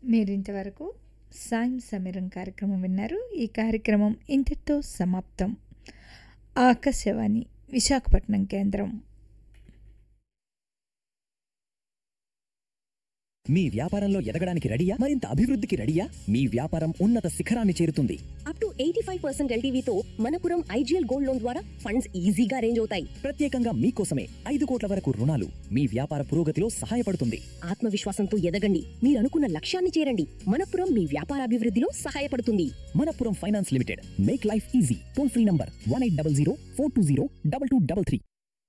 మీరింతవరకు సాయం సమీరం కార్యక్రమం విన్నారు ఈ కార్యక్రమం ఇంతటితో సమాప్తం ఆకాశవాణి విశాఖపట్నం కేంద్రం మీ వ్యాపారంలో ఎదగడానికి రెడీయా మరింత అభివృద్ధికి రెడీయా మీ వ్యాపారం ఉన్నత శిఖరాన్ని చేరుతుంది up to eighty five percent ఎల్టీవీతో మనపురం ఐజీఎల్ గోల్డ్ లోన్ ద్వారా ఫండ్స్ ఈజీగా అరేంజ్ అవుతాయి ప్రత్యేకంగా మీకోసమే ఐదు కోట్ల వరకు రుణాలు మీ వ్యాపార పురోగతిలో సహాయపడుతుంది ఆత్మవిశ్వాసంతో ఎదగండి మీరు అనుకున్న లక్ష్యాన్ని చేరండి మనపురం మీ వ్యాపార అభివృద్ధిలో సహాయపడుతుంది Manappuram finance limited make life easy toll free number one eight double zero four two zero double two double three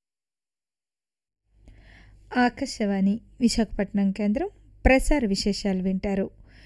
Akashvani Visakhapatnam కేంద్రం ప్రసార విశేషాలు వింటారు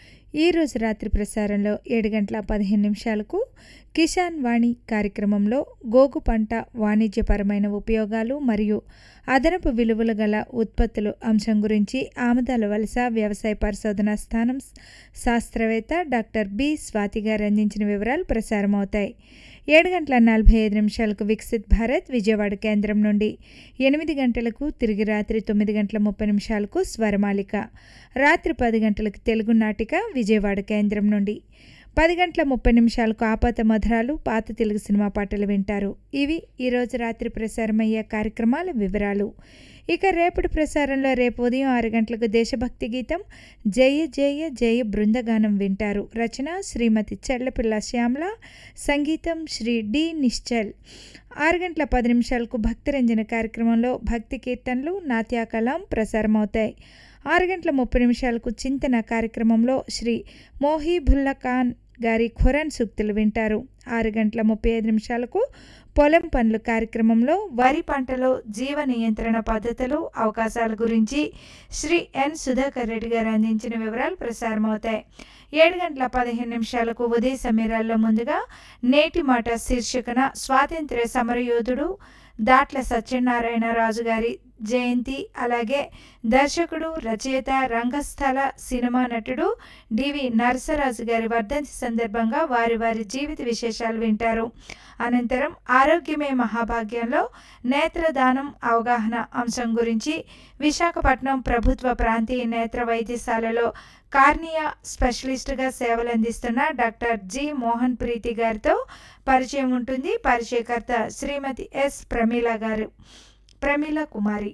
ఈరోజు రాత్రి ప్రసారంలో ఏడు గంటల పదిహేను నిమిషాలకు కిసాన్ వాణి కార్యక్రమంలో గోగు పంట వాణిజ్యపరమైన ఉపయోగాలు మరియు అదనపు విలువలు గల ఉత్పత్తులు అంశం గురించి ఆమదాల వలస వ్యవసాయ పరిశోధనా స్థానం శాస్త్రవేత్త డాక్టర్ బి స్వాతి గారు అందించిన వివరాలు ప్రసారమవుతాయి ఏడు గంటల నలభై ఐదు నిమిషాలకు వికసిత్ భారత్ విజయవాడ కేంద్రం నుండి ఎనిమిది గంటలకు తిరిగి రాత్రి తొమ్మిది గంటల ముప్పై నిమిషాలకు స్వరమాలిక రాత్రి పది గంటలకు తెలుగు నాటిక విజయవాడ కేంద్రం నుండి పది గంటల ముప్పై నిమిషాలకు ఆపాత మధురాలు పాత తెలుగు సినిమా పాటలు వింటారు ఇవి ఈరోజు రాత్రి ప్రసారమయ్యే కార్యక్రమాల వివరాలు ఇక రేపటి ప్రసారంలో రేపు ఉదయం ఆరు గంటలకు దేశభక్తి గీతం జయ జయ జయ బృందగానం వింటారు రచన శ్రీమతి చెల్లపిల్ల శ్యామల సంగీతం శ్రీ డి నిశ్చల్ ఆరు గంటల పది నిమిషాలకు భక్తరంజన కార్యక్రమంలో భక్తి కీర్తనలు నాట్యాకలం ప్రసారమవుతాయి ఆరు గంటల ముప్పై నిమిషాలకు చింతన కార్యక్రమంలో శ్రీ మోహీబుల్లా ఖాన్ గారి ఖురాన్ సూక్తులు వింటారు ఆరు గంటల ముప్పై ఐదు నిమిషాలకు పొలం పనులు కార్యక్రమంలో వరి పంటలో జీవ నియంత్రణ పద్ధతులు అవకాశాల గురించి శ్రీ ఎన్ సుధాకర్ రెడ్డి గారు అందించిన వివరాలు ప్రసారమవుతాయి ఏడు గంటల పదిహేను నిమిషాలకు ఉదయ సమీరాల్లో ముందుగా నేటి మాట శీర్షికన స్వాతంత్ర్య సమరయోధుడు దాట్ల సత్యనారాయణ రాజు గారి జయంతి అలాగే దర్శకుడు రచయిత రంగస్థల సినిమా నటుడు డివి నరసరాజు గారి వర్ధంతి సందర్భంగా వారి వారి జీవిత విశేషాలు వింటారు అనంతరం ఆరోగ్యమే మహాభాగ్యంలో నేత్రదానం అవగాహన అంశం గురించి విశాఖపట్నం ప్రభుత్వ ప్రాంతీయ నేత్ర వైద్యశాలలో కార్నియా స్పెషలిస్ట్గా సేవలు అందిస్తున్న డాక్టర్ జి మోహన్ ప్రీతి గారితో పరిచయం ఉంటుంది పరిచయకర్త శ్రీమతి ఎస్ ప్రమీల గారు ప్రమీల కుమారి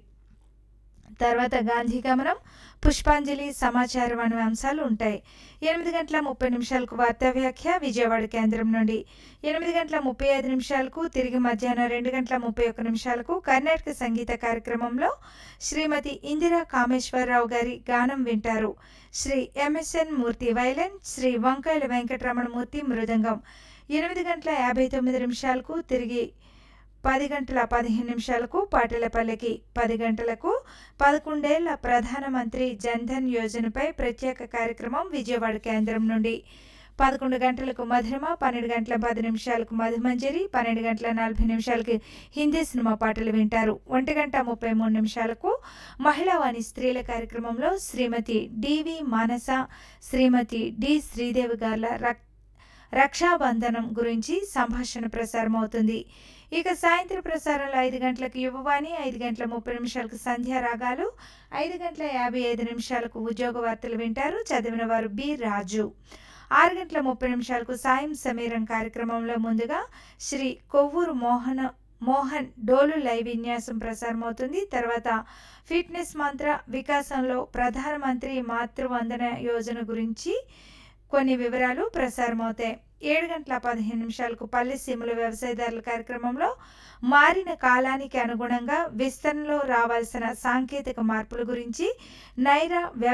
తర్వాత గాంధీ గమనం పుష్పాంజలి సమాచారం అనే అంశాలు ఉంటాయి ఎనిమిది గంటల ముప్పై నిమిషాలకు వార్తా వ్యాఖ్య విజయవాడ కేంద్రం నుండి ఎనిమిది గంటల ముప్పై ఐదు నిమిషాలకు తిరిగి మధ్యాహ్నం రెండు గంటల ముప్పై ఒక్క నిమిషాలకు కర్ణాటక సంగీత కార్యక్రమంలో శ్రీమతి ఇందిరా కామేశ్వరరావు గారి గానం వింటారు శ్రీ ఎంఎస్ఎన్ మూర్తి వైలెన్ శ్రీ వంకాయల వెంకటరమణమూర్తి మృదంగం ఎనిమిది గంటల యాభై తొమ్మిది నిమిషాలకు తిరిగి పది గంటల పదిహేను నిమిషాలకు పాటలపల్లికి పది గంటలకు పదకొండేళ్ల ప్రధానమంత్రి జన్ధన్ యోజనపై ప్రత్యేక కార్యక్రమం విజయవాడ కేంద్రం నుండి పదకొండు గంటలకు మధురమ పన్నెండు గంటల పది నిమిషాలకు మధుమంజరి పన్నెండు గంటల నలభై నిమిషాలకి హిందీ సినిమా పాటలు వింటారు ఒంటి గంట ముప్పై మూడు నిమిషాలకు మహిళావాణి స్త్రీల కార్యక్రమంలో శ్రీమతి డివి మానస శ్రీమతి డి శ్రీదేవి గార్ల రక్ రక్షాబంధనం గురించి సంభాషణ ప్రసారం అవుతుంది ఇక సాయంత్రం ప్రసారంలో ఐదు గంటలకు యువవాణి ఐదు గంటల ముప్పై నిమిషాలకు సంధ్యా రాగాలు ఐదు గంటల యాభై ఐదు నిమిషాలకు ఉద్యోగ వార్తలు వింటారు చదివిన వారు బి రాజు ఆరు గంటల ముప్పై నిమిషాలకు సాయం సమీరం కార్యక్రమంలో ముందుగా శ్రీ కొవ్వూరు మోహన మోహన్ డోలు లైవ్ విన్యాసం ప్రసారం అవుతుంది తర్వాత ఫిట్నెస్ మంత్ర వికాసంలో ప్రధానమంత్రి మాతృవందన యోజన గురించి కొన్ని వివరాలు ప్రసారమవుతాయి ఏడు గంటల పదిహేను నిమిషాలకు పల్లె సీమల వ్యవసాయదారుల కార్యక్రమంలో మారిన కాలానికి అనుగుణంగా విస్తరణలో రావాల్సిన సాంకేతిక మార్పుల గురించి నైరా